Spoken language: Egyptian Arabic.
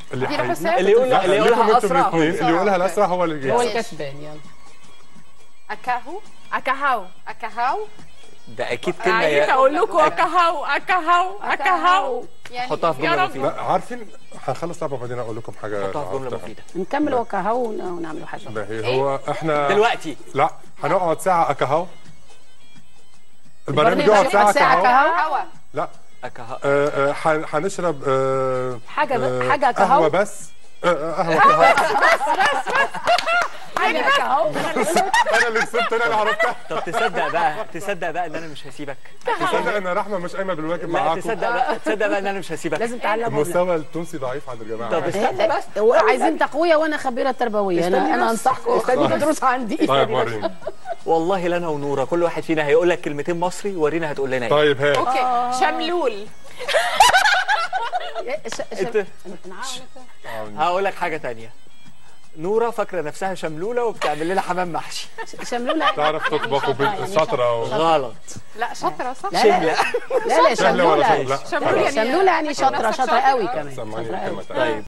اللي دي حي... حسام. اللي يقول لا اللي لكم يقولها انتوا اسرع الاثنين اللي يقولها الاسرع هو اللي هو جاي الكسبان يلا اكاهو اكاهاو اكاهاو ده اكيد كلمه عايزين يا اقول لكم اكاهاو اكاهاو اكاهاو يعني حطها في يا جمله رب. مفيده لا عارفين هنخلص لعبه وبعدين اقول لكم حاجه حطها في جمله عرفتها. مفيده نكمل وكهو ون- ونعمل حاجه ده هي هو احنا دلوقتي لا هنقعد ساعه اكاهو البرنامج البرنامج يقعد ساعه يقعد ساعة كهو كهو. هوا لا أكه... آه، آه، هن- هنشرب آه، حاجة ب- آه، حاجة كهو. قهوه بس آه، آه، قهوه كهو حاجه كهو انا اللي كسبت انا اللي عرفتها طب تصدق بقى تصدق بقى ان انا مش هسيبك تصدق ان رحمه مش قايمه بالواجب لا معاكم تصدق بقى تصدق بقى ان انا مش هسيبك لازم تعلموا المستوى التونسي ضعيف عند الجماعه طب استنى بس عايزين تقويه وانا خبيره تربويه انا استني انا بس. انصحكم استني دروس عندي طيب وريني والله لا انا ونوره كل واحد فينا هيقول لك كلمتين مصري ورينا هتقول لنا ايه طيب هات اوكي شملول انت هقول لك حاجه تانية نوره فاكره نفسها شملوله وبتعمل لنا حمام محشي شملوله تعرف تطبخ وبالشطره و... غلط لا شاطره صح لا لا لا لا سهله ولا شملوله صعبة؟ لا شملول يعني شملوله يعني شاطره شاطره قوي كمان سمعني شاطره قوي الكلمه تانية. طيب